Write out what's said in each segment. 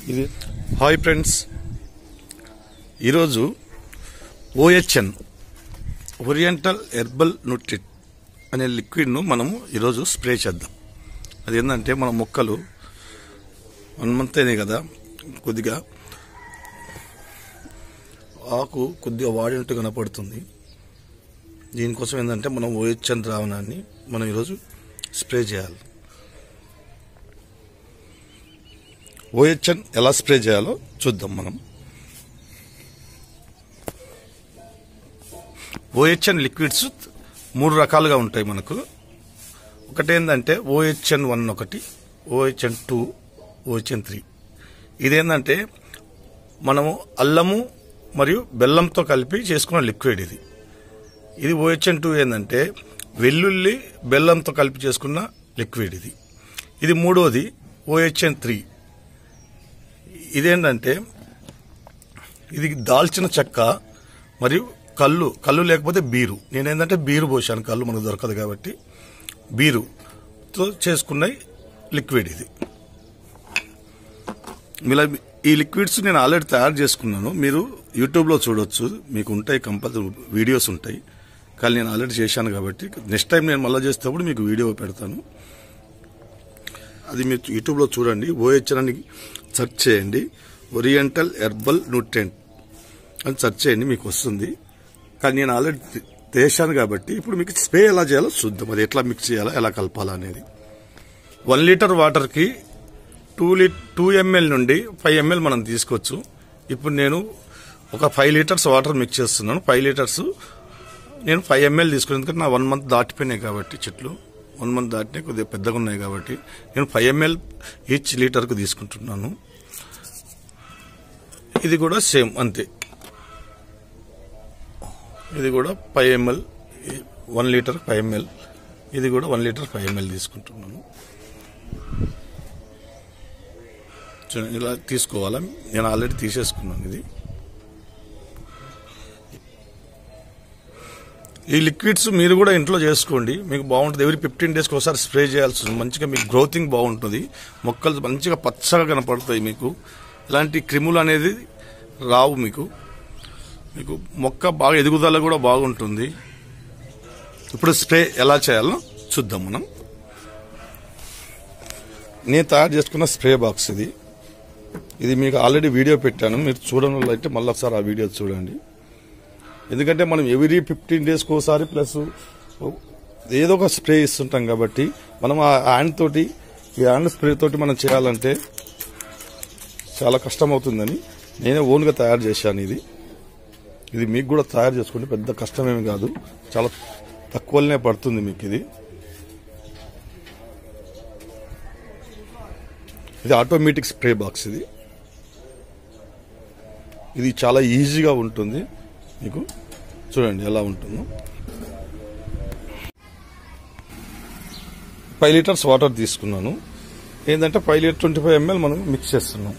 ఇది hi friends ఈరోజు ఓహెచ్ఎన్ oriental herbal న్యూట్రిట్ అనే లిక్విడ్ను మనము ఈరోజు స్ప్రే చేద్దాం అది ఏంటంటే మన మొక్కలు వన్ మంత్ అయినాయి కదా కొద్దిగా ఆకు కొద్దిగా వాడినట్టు కనపడుతుంది దీనికోసం ఏంటంటే మనం ఓహెచ్ఎన్ ద్రావణాన్ని మనం ఈరోజు స్ప్రే చేయాలి ఓహెచ్ఎన్ ఎలా స్ప్రే చేయాలో చూద్దాం మనం ఓహెచ్ఎన్ లిక్విడ్స్ మూడు రకాలుగా ఉంటాయి మనకు ఒకటేంటంటే ఓహెచ్ఎన్ వన్ ఒకటి ఓహెచ్ఎన్ టూ ఓహెచ్ఎన్ త్రీ ఇదేంటంటే మనము అల్లము మరియు బెల్లంతో కలిపి చేసుకున్న లిక్విడ్ ఇది ఇది ఓహెచ్ఎన్ టూ ఏంటంటే వెల్లుల్లి బెల్లంతో కలిపి చేసుకున్న లిక్విడ్ ఇది ఇది మూడోది ఓహెచ్ఎన్ త్రీ ఇదేంటంటే ఇది దాల్చిన చెక్క మరియు కళ్ళు కళ్ళు లేకపోతే బీరు నేనేంటంటే బీరు పోసాను కళ్ళు మనకు దొరకదు కాబట్టి బీరుతో చేసుకున్న లిక్విడ్ ఇది ఇలా ఈ లిక్విడ్స్ నేను ఆల్రెడీ తయారు చేసుకున్నాను మీరు యూట్యూబ్లో చూడొచ్చు మీకు ఉంటాయి కంపల్సరీ వీడియోస్ ఉంటాయి కానీ నేను ఆల్రెడీ చేశాను కాబట్టి నెక్స్ట్ టైం నేను మళ్ళీ చేసేటప్పుడు మీకు వీడియో పెడతాను అది మీరు యూట్యూబ్లో చూడండి ఓహెచ్ఎన్ అని సెర్చ్ చేయండి ఓరియంటల్ హెర్బల్ న్యూట్రెంట్ అని సెర్చ్ చేయండి మీకు వస్తుంది కానీ నేను ఆల్రెడీ చేశాను కాబట్టి ఇప్పుడు మీకు స్ప్రే ఎలా చేయాలో చూద్దాం అది ఎట్లా మిక్స్ చేయాలో ఎలా కలపాలా అనేది వన్ లీటర్ వాటర్కి టూ లీ టూ ఎంఎల్ నుండి ఫైవ్ ఎంఎల్ మనం తీసుకోవచ్చు ఇప్పుడు నేను ఒక ఫైవ్ లీటర్స్ వాటర్ మిక్స్ చేస్తున్నాను ఫైవ్ లీటర్స్ నేను ఫైవ్ ఎంఎల్ తీసుకున్నాను ఎందుకంటే నా వన్ మంత్ దాటిపోయినాయి కాబట్టి చెట్లు వన్ మంత్ దాటినాయి కొద్దిగా పెద్దగా ఉన్నాయి కాబట్టి నేను ఫైవ్ ఎంఎల్ ఈచ్ లీటర్కు తీసుకుంటున్నాను ఇది కూడా సేమ్ అంతే ఇది కూడా five ml one litre five ml ఇది కూడా వన్ లీటర్ ఫైవ్ ఎంఎల్ తీసుకుంటున్నాను చూడండి, ఇలా తీసుకోవాలా నేను ఆల్రెడీ తీసేసుకున్నాను ఇది ఈ లిక్విడ్స్ మీరు కూడా ఇంట్లో చేసుకోండి మీకు బాగుంటుంది ఎవరి ఫిఫ్టీన్ డేస్కి ఒకసారి స్ప్రే చేయాల్సి ఉంటుంది మంచిగా మీకు గ్రోతింగ్ బాగుంటుంది మొక్కలు మంచిగా పచ్చగా కనపడతాయి మీకు ఇలాంటి క్రిములు అనేది రావు మీకు మీకు మొక్క బాగా ఎదుగుదల కూడా బాగుంటుంది ఇప్పుడు స్ప్రే ఎలా చేయాలో చూద్దాం మనం నేను తయారు చేసుకున్న స్ప్రే బాక్స్ ఇది ఇది మీకు ఆల్రెడీ వీడియో పెట్టాను మీరు చూడడం వల్ల అయితే మళ్ళీ ఒకసారి ఆ వీడియో చూడండి ఎందుకంటే మనం ఎవ్రీ ఫిఫ్టీన్ డేస్కి ఒకసారి ప్లస్ ఏదో ఒక స్ప్రే ఇస్తుంటాం కాబట్టి మనం ఆ హ్యాండ్ తోటి ఈ హ్యాండ్ స్ప్రే తోటి మనం చేయాలంటే చాలా కష్టం అవుతుందని నేనే ఓన్గా తయారు చేశాను ఇది ఇది మీకు కూడా తయారు చేసుకుంటే పెద్ద కష్టమేమి కాదు చాలా తక్కువనే పడుతుంది మీకు ఇది ఇది ఆటోమేటిక్ స్ప్రే బాక్స్ ఇది ఇది చాలా ఈజీగా ఉంటుంది మీకు చూడండి ఎలా ఉంటుందో ఫైవ్ లీటర్స్ వాటర్ తీసుకున్నాను ఏంటంటే five litre twenty five ml మనం మిక్స్ చేస్తున్నాం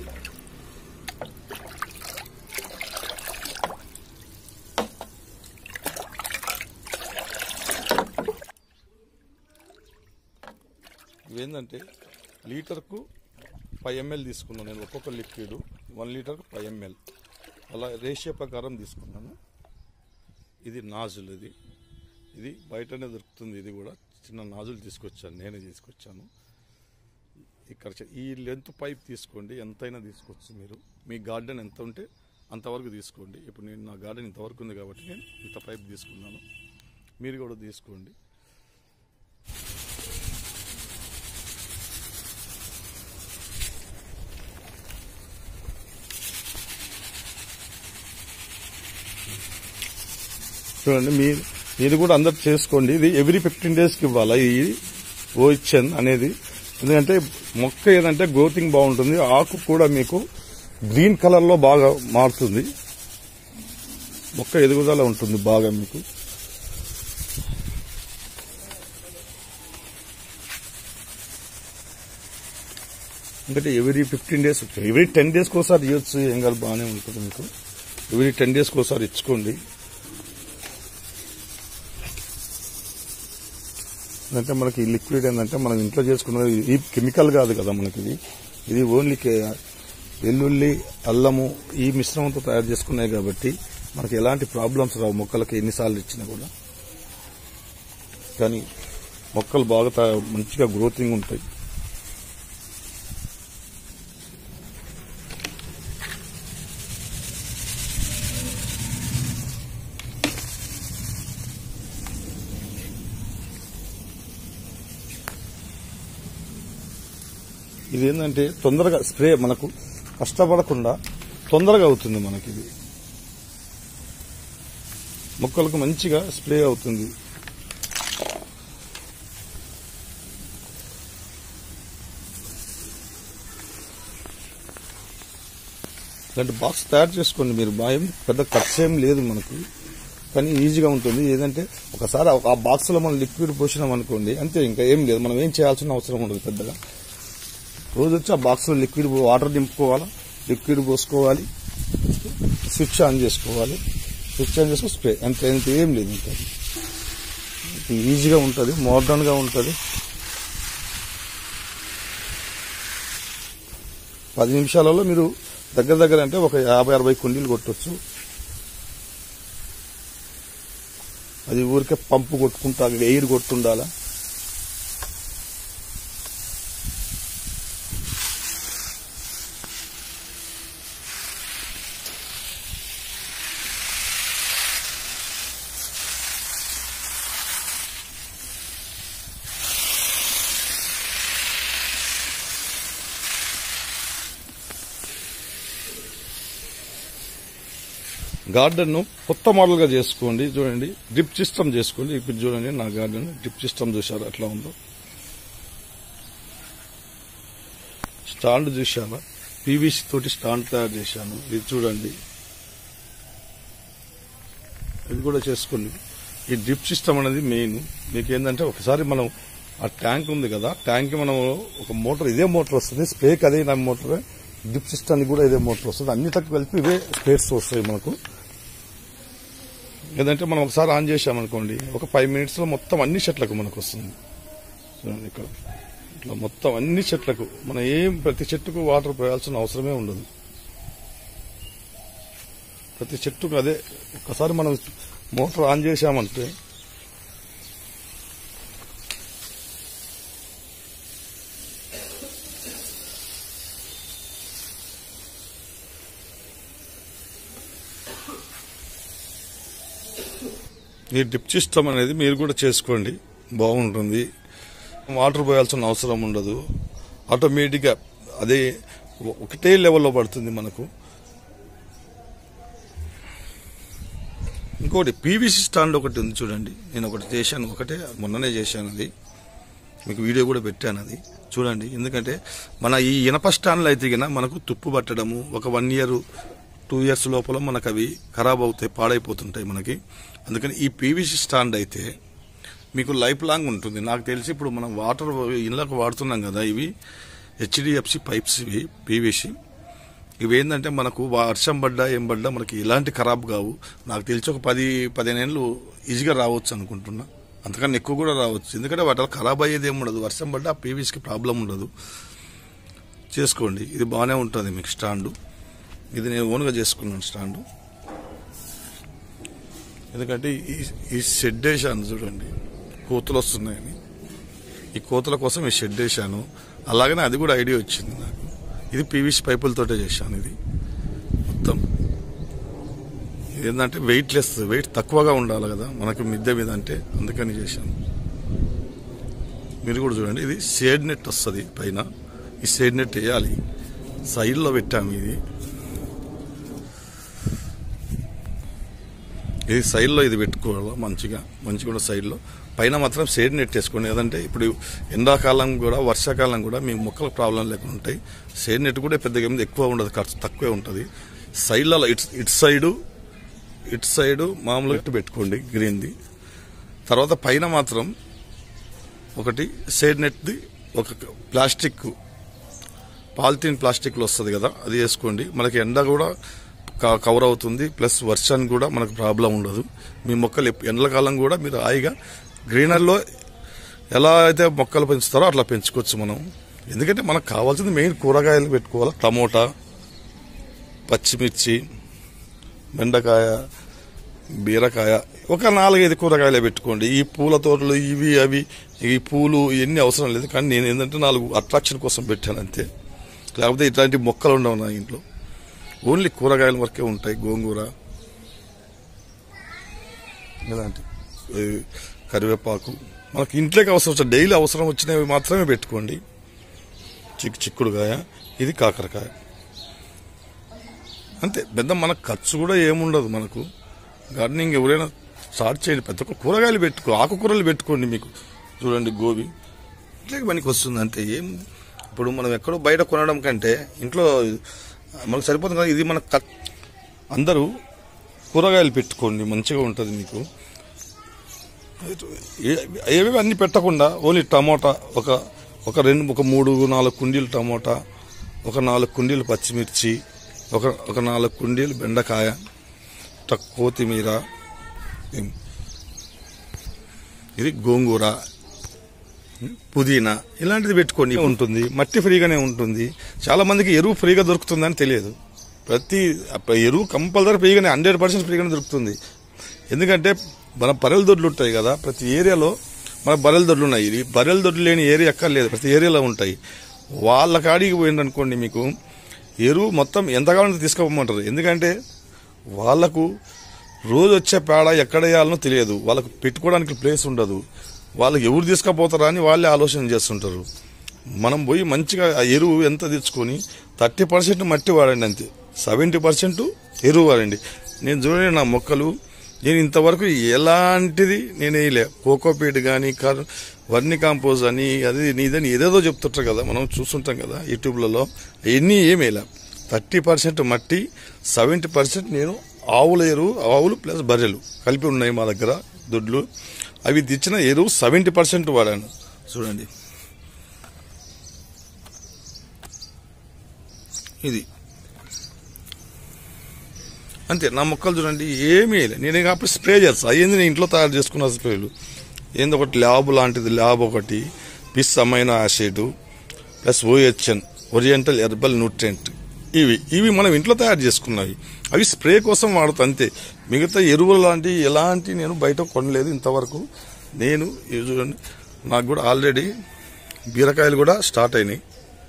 ఇవేంటంటే లీటర్కు ఫైవ్ ఎంఎల్ తీసుకున్నాను నేను ఒక్కొక్క లిక్విడ్ వన్ లీటర్కు ఫైవ్ ఎంఎల్ అలా రేషియో ప్రకారం తీసుకున్నాను ఇది నాజుల్ ఇది ఇది బయటనే దొరుకుతుంది ఇది కూడా చిన్న నాజులు తీసుకొచ్చాను నేనే తీసుకొచ్చాను ఇక్కడ చ- ఈ లెంత్ పైప్ తీసుకోండి ఎంతైనా తీసుకోవచ్చు మీరు మీ గార్డెన్ ఎంత ఉంటే అంతవరకు తీసుకోండి ఇప్పుడు నేను నా గార్డెన్ ఇంతవరకు ఉంది కాబట్టి నేను ఇంత పైప్ తీసుకున్నాను మీరు కూడా తీసుకోండి చూడండి మీరు మీరు కూడా అందరు చేసుకోండి ఇది ఎవ్రీ ఫిఫ్టీన్ డేస్కి ఇవ్వాలి ఈ ఓహెచ్ఎన్ అనేది ఎందుకంటే మొక్క ఏదంటే గ్రోతింగ్ బాగుంటుంది ఆకు కూడా మీకు గ్రీన్ కలర్ లో బాగా మారుతుంది మొక్క ఎదుగుదల ఉంటుంది బాగా మీకు ఎందుకంటే every fifteen days every ten డేస్కి ఒకసారి ఇవ్వచ్చు ఏం కాదు బాగానే ఉంటుంది మీకు ఎవ్రీ టెన్ డేస్కి ఒకసారి ఇచ్చుకోండి అంటే మనకి ఈ లిక్విడ్ ఏంటంటే మనం ఇంట్లో చేసుకున్నది ఈ కెమికల్ కాదు కదా మనకి ఇది ఇది ఓన్లీ వెల్లుల్లి అల్లము ఈ మిశ్రమంతో తయారు చేసుకున్నాయి కాబట్టి మనకి ఎలాంటి ప్రాబ్లమ్స్ రావు మొక్కలకి ఎన్నిసార్లు ఇచ్చినా కూడా కానీ మొక్కలు బాగా తయా- మంచిగా గ్రోతింగ్ ఉంటాయి ఇది ఏంటంటే తొందరగా స్ప్రే మనకు కష్టపడకుండా తొందరగా అవుతుంది మనకి ఇది మొక్కలకు మంచిగా స్ప్రే అవుతుంది ఇలాంటి బాక్స్ తయారు చేసుకోండి మీరు భయం పెద్ద ఖర్చు ఏం లేదు మనకు కానీ ఈజీగా ఉంటుంది ఏదంటే ఒకసారి ఆ బాక్స్ లో మనం లిక్విడ్ పోసినాం అనుకోండి అంతే ఇంకా ఏం లేదు మనం ఏం చేయాల్సిన అవసరం ఉండదు పెద్దగా రోజు వచ్చి ఆ బాక్స్ లో లిక్విడ్ వాటర్ నింపుకోవాలి లిక్విడ్ పోసుకోవాలి స్విచ్ ఆన్ చేసుకోవాలి స్విచ్ ఆన్ చేసుకో స్ప్రే అంతే అంత ఏం లేదు ఇంకా ఇది ఈజీగా ఉంటుంది మోడర్న్ గా ఉంటుంది పది నిమిషాలలో మీరు దగ్గర దగ్గర అంటే ఒక యాభై అరవై కుండీలు కొట్టొచ్చు అది ఊరికే పంపు కొట్టుకుంటా ఎయిర్ కొట్టుండాలా గార్డెన్ ను కొత్త మోడల్ గా చేసుకోండి చూడండి డ్రిప్ సిస్టమ్ చేసుకోండి ఇప్పుడు చూడండి నా గార్డెన్ డ్రిప్ సిస్టమ్ చూసారు ఎట్లా ఉందో స్టాండ్ చూశాను పీవీసీ తోటి స్టాండ్ తయారు చేశాను ఇది చూడండి ఇది కూడా చేసుకోండి ఈ డ్రిప్ సిస్టమ్ అనేది మెయిన్ మీకు ఏంటంటే ఒకసారి మనం ఆ ట్యాంక్ ఉంది కదా ట్యాంక్ మనం ఒక మోటార్ ఇదే మోటార్ వస్తుంది స్ప్రేక్ అదే నా మోటార్ డ్రిప్ సిస్టమ్ కూడా ఇదే మోటార్ వస్తుంది అన్నిటికి కలిపి ఇవే స్పేర్స్ వస్తాయి మనకు ఏదంటే మనం ఒకసారి ఆన్ చేసామనుకోండి ఒక ఫైవ్ మినిట్స్ లో మొత్తం అన్ని చెట్లకు మనకు వస్తుంది చూడండి ఇక్కడ ఇట్లా మొత్తం అన్ని చెట్లకు మనం ఏం ప్రతి చెట్టుకు వాటర్ పోయాల్సిన అవసరమే ఉండదు ప్రతి చెట్టుకు అదే ఒక్కసారి మనం మోటార్ ఆన్ చేసామంటే ఈ డ్రిప్ సిస్టమ్ అనేది మీరు కూడా చేసుకోండి బాగుంటుంది వాటర్ పోయాల్సిన అవసరం ఉండదు ఆటోమేటిక్గా అదే ఒకటే లెవెల్లో పడుతుంది మనకు ఇంకోటి పీవీసీ స్టాండ్ ఒకటి ఉంది చూడండి నేను ఒకటి చేశాను ఒకటే మొన్ననే చేశాను అది మీకు వీడియో కూడా పెట్టాను అది చూడండి ఎందుకంటే మన ఈ ఇనప స్టాండ్లు అయితే గిన మనకు తుప్పు పట్టడము ఒక వన్ ఇయర్ టూ ఇయర్స్ లోపల మనకు అవి ఖరాబ్ అవుతాయి పాడైపోతుంటాయి మనకి అందుకని ఈ పీవీసీ స్టాండ్ అయితే మీకు లైఫ్ లాంగ్ ఉంటుంది నాకు తెలిసి ఇప్పుడు మనం వాటర్ ఇళ్ళకు వాడుతున్నాం కదా ఇవి హెచ్డిఎఫ్సి పైప్స్ ఇవి పీవీసీ ఇవి ఏంటంటే మనకు వర్షం పడ్డా ఏం పడ్డా మనకి ఎలాంటి ఖరాబ్ కావు నాకు తెలిసి ఒక పది పదిహేను ఏళ్ళు ఈజీగా రావచ్చు అనుకుంటున్నా అంతకన్నా ఎక్కువ కూడా రావచ్చు ఎందుకంటే వాటి వల్ల ఖరాబ్ అయ్యేది ఏమి ఉండదు వర్షం పడ్డా పీవీసీకి ప్రాబ్లం ఉండదు చేసుకోండి ఇది బాగానే ఉంటుంది మీకు స్టాండు ఇది నేను ఓన్గా చేసుకున్నాను స్టాండు ఎందుకంటే ఈ ఈ షెడ్ వేసాను చూడండి కోతులు వస్తున్నాయని ఈ కోతుల కోసం ఈ షెడ్ వేసాను అలాగనే అది కూడా ఐడియా వచ్చింది నాకు ఇది పీవీసీ పైపులతోటే చేశాను ఇది మొత్తం ఇది ఏంటంటే వెయిట్ లెస్ వెయిట్ తక్కువగా ఉండాలి కదా మనకి మిద్దె మీద అంటే అందుకని చేశాను మీరు కూడా చూడండి ఇది షేడ్ నెట్ వస్తుంది పైన ఈ షేడ్ నెట్ వేయాలి సైడ్లో పెట్టాము ఇది ఇది సైడ్లో ఇది పెట్టుకోవాలి మంచిగా మంచిగా కూడా సైడ్లో పైన మాత్రం షేడ్ నెట్ వేసుకోండి ఏదంటే ఇప్పుడు ఎండాకాలం కూడా వర్షాకాలం కూడా మీ మొక్కలకు ప్రాబ్లం లేకుండా ఉంటాయి షేడ్ నెట్ కూడా పెద్దగా ఏమి ఎక్కువ ఉండదు ఖర్చు తక్కువే ఉంటుంది సైడ్లలో ఇటు ఇటు సైడు ఇటు సైడు మామూలుగా ఇటు పెట్టుకోండి గ్రీన్ది తర్వాత పైన మాత్రం ఒకటి షేడ్ నెట్ది ఒక ప్లాస్టిక్ పాలిథిన్ ప్లాస్టిక్లో వస్తుంది కదా అది వేసుకోండి మనకి ఎండ కూడా క- కవర్ అవుతుంది ప్లస్ వర్షానికి కూడా మనకు ప్రాబ్లం ఉండదు మీ మొక్కలు ఎప్- ఎండలకాలం కూడా మీరు హాయిగా గ్రీనర్లో ఎలా అయితే మొక్కలు పెంచుతారో అట్లా పెంచుకోవచ్చు మనం ఎందుకంటే మనకు కావాల్సింది మెయిన్ కూరగాయలు పెట్టుకోవాలి టమోటా పచ్చిమిర్చి బెండకాయ బీరకాయ ఒక నాలుగైదు కూరగాయలే పెట్టుకోండి ఈ పూల తోటలు ఇవి అవి ఈ పూలు ఇవన్నీ అవసరం లేదు కానీ నేను ఏంటంటే నాలుగు అట్రాక్షన్ కోసం పెట్టాను అంతే లేకపోతే ఇట్లాంటి మొక్కలు ఉండవు నా ఇంట్లో ఓన్లీ కూరగాయల వరకే ఉంటాయి గోంగూర ఇలాంటి ఈ కరివేపాకు మనకి ఇంట్లోకి అవసరం వచ్చిన డైలీ అవసరం వచ్చినవి మాత్రమే పెట్టుకోండి చిక్కు చిక్కుడుకాయ ఇది కాకరకాయ అంతే పెద్ద మనకు ఖర్చు కూడా ఏముండదు మనకు గార్డెనింగ్ ఎవరైనా స్టార్ట్ చేయండి పెద్ద ఒక్క కూరగాయలు పెట్టుకో ఆకుకూరలు పెట్టుకోండి మీకు చూడండి గోబీ ఇట్లా పనికి వస్తుంది అంతే ఏం ఇప్పుడు మనం ఎక్కడో బయట కొనడం కంటే ఇంట్లో మనకు సరిపోతుంది కదా ఇది మన ఖర్- అందరూ కూరగాయలు పెట్టుకోండి మంచిగా ఉంటుంది మీకు ఏ- ఏవేవి అన్ని పెట్టకుండా ఓన్లీ టమోటా ఒక ఒక రెండు ఒక మూడు నాలుగు కుండీలు టమోటా ఒక నాలుగు కుండీలు పచ్చిమిర్చి ఒక ఒక నాలుగు కుండీలు బెండకాయ ఒక కొత్తిమీర ఏం- ఇది గోంగూర పుదీనా ఇలాంటిది పెట్టుకొని ఉంటుంది మట్టి ఫ్రీగానే ఉంటుంది చాలా మందికి ఎరువు ఫ్రీగా దొరుకుతుందని తెలియదు ప్రతి అప్ప- ఎరువు కంపల్సరీ ఫ్రీగానే హండ్రెడ్ పర్సెంట్ ఫ్రీగానే దొరుకుతుంది ఎందుకంటే మన బర్రెల దొడ్లు ఉంటాయి కదా ప్రతి ఏరియాలో మన బర్రెల దొడ్లు ఉన్నాయి ఇది బర్రెల దొడ్లు లేని ఏరియా ఎక్కడ లేదు ప్రతి ఏరియాలో ఉంటాయి వాళ్ళ కాడికి పోయిందనుకోండి మీకు ఎరువు మొత్తం ఎంత కావాలంటే తీసుకోమంటారు ఎందుకంటే వాళ్ళకు రోజు వచ్చే పేడ ఎక్కడ వేయాలనో తెలియదు వాళ్ళకు పెట్టుకోవడానికి ప్లేస్ ఉండదు వాళ్ళకి ఎవరు తీసుకుపోతారా అని వాళ్ళే ఆలోచన చేస్తుంటారు మనం పోయి మంచిగా ఆ ఎరువు ఎంత తెచ్చుకొని థర్టీ పర్సెంట్ మట్టి వాడండి అంతే సెవెంటీ పర్సెంట్ ఎరువు వాడండి నేను చూడండి నా మొక్కలు నేను ఇంతవరకు ఎలాంటిది నేను వేయలే కోకోపీట్ కానీ కర్ వర్ని కాంపోజ్ అని అది నీదని ఏదేదో చెప్తుంటారు కదా మనం చూస్తుంటాం కదా యూట్యూబ్లలో ఎన్ని ఏమి వేయలే థర్టీ పర్సెంట్ మట్టి సెవెంటీ పర్సెంట్ నేను ఆవుల ఎరువు ఆవులు ప్లస్ బర్రెలు కలిపి ఉన్నాయి మా దగ్గర దొడ్లు అవి తెచ్చిన ఎరువు సెవెంటీ పర్సెంట్ వాడాను చూడండి ఇది అంతే నా మొక్కలు చూడండి ఏమీ వేయలే నేను ఇక అప్పుడు స్ప్రే చేస్తా అయ్యింది నేను ఇంట్లో తయారు చేసుకున్న స్ప్రేలు ఏంది ఒకటి ల్యాబ్ లాంటిది ల్యాబ్ ఒకటి పిస్ amino acid plus OHN oriental herbal nutrient ఇవి ఇవి మనం ఇంట్లో తయారు చేసుకున్నవి అవి స్ప్రే కోసం వాడుతా అంతే మిగతా ఎరువులు లాంటి ఎలాంటి నేను బయట కొనలేదు ఇంతవరకు నేను ఇవి చూడండి నాకు కూడా ఆల్రెడీ బీరకాయలు కూడా స్టార్ట్ అయినాయి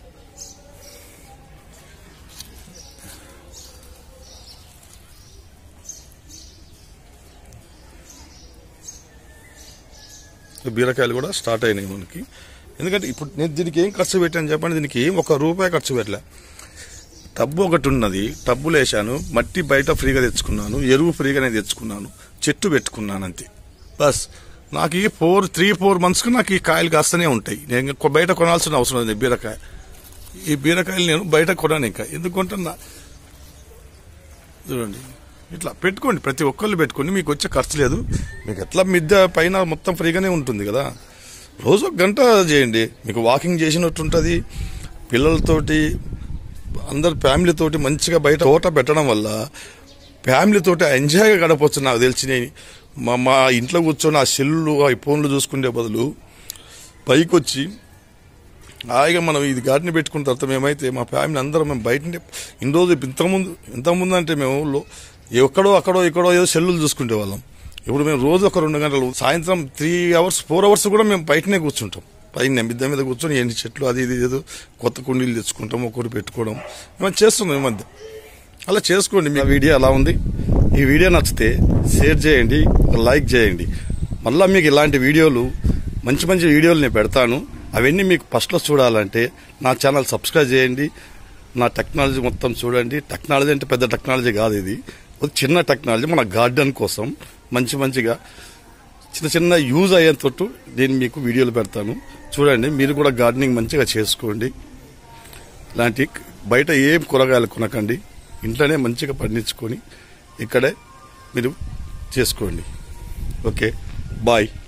బీరకాయలు కూడా స్టార్ట్ అయినాయి మనకి ఎందుకంటే ఇప్పుడు నేను దీనికి ఏం ఖర్చు పెట్టాను చెప్పండి దీనికి ఏం ఒక రూపాయి ఖర్చు పెట్టలే టబ్బు ఒకటి ఉన్నది టబ్బులు వేసాను మట్టి బయట ఫ్రీగా తెచ్చుకున్నాను ఎరువు ఫ్రీగానే తెచ్చుకున్నాను చెట్టు పెట్టుకున్నాను అంతే బస్ నాకు ఈ ఫోర్ త్రీ ఫోర్ మంత్స్కి నాకు ఈ కాయలు కాస్తూనే ఉంటాయి నేను ఇంకా బయట కొనాల్సిన అవసరం లేదు బీరకాయ ఈ బీరకాయలు నేను బయట కొనాను ఇంకా ఎందుకుంటున్నా చూడండి ఇట్లా పెట్టుకోండి ప్రతి ఒక్కళ్ళు పెట్టుకోండి మీకు వచ్చే ఖర్చు లేదు మీకు ఎట్లా మిద్దె పైన మొత్తం ఫ్రీగానే ఉంటుంది కదా రోజు ఒక గంట చేయండి మీకు వాకింగ్ చేసినట్టు ఉంటుంది పిల్లలతోటి అందరు ఫ్యామిలీతోటి మంచిగా బయట తోట పెట్టడం వల్ల ఫ్యామిలీతోటి ఎంజాయ్గా గడపవచ్చు నాకు తెలిసి నేను మా మా ఇంట్లో కూర్చొని ఆ సెల్లు ఆ ఫోన్లు చూసుకునే బదులు పైకి వచ్చి హాయిగా మనం ఇది గార్డెన్ పెట్టుకున్న తర్వాత మేమైతే మా ఫ్యామిలీ అందరం మేము బయట ఇన్ని రోజులు ఇంతకుముందు ఇంతకుముందు అంటే మేము లో- ఎక్కడో అక్కడో ఇక్కడో ఏదో సెల్లులు చూసుకునే వాళ్ళం ఇప్పుడు మేము రోజు ఒక రెండు గంటలు సాయంత్రం త్రీ అవర్స్ ఫోర్ అవర్స్ కూడా మేము బయటనే కూర్చుంటాం పైన మిద్ద మీద కూర్చొని ఎండి చెట్లు అది ఇది ఏదో కొత్త కుండీలు తెచ్చుకుంటాం ఒకటి పెట్టుకోవడం మేము చేస్తున్నాం ఈ మధ్య అలా చేసుకోండి మీ వీడియో అలా ఉంది ఈ వీడియో నచ్చితే షేర్ చేయండి లైక్ చేయండి మళ్ళీ మీకు ఇలాంటి వీడియోలు మంచి మంచి వీడియోలు నేను పెడతాను అవన్నీ మీకు ఫస్ట్లో చూడాలంటే నా ఛానల్ సబ్స్క్రైబ్ చేయండి నా టెక్నాలజీ మొత్తం చూడండి టెక్నాలజీ అంటే పెద్ద టెక్నాలజీ కాదు ఇది ఒక చిన్న టెక్నాలజీ మన గార్డెన్ కోసం మంచి మంచిగా చిన్న చిన్న యూజ్ అయ్యేంతట్టు నేను మీకు వీడియోలు పెడతాను చూడండి మీరు కూడా గార్డెనింగ్ మంచిగా చేసుకోండి ఇలాంటి బయట ఏం కూరగాయలు కొనకండి ఇంట్లోనే మంచిగా పండించుకొని ఇక్కడే మీరు చేసుకోండి ఓకే బాయ్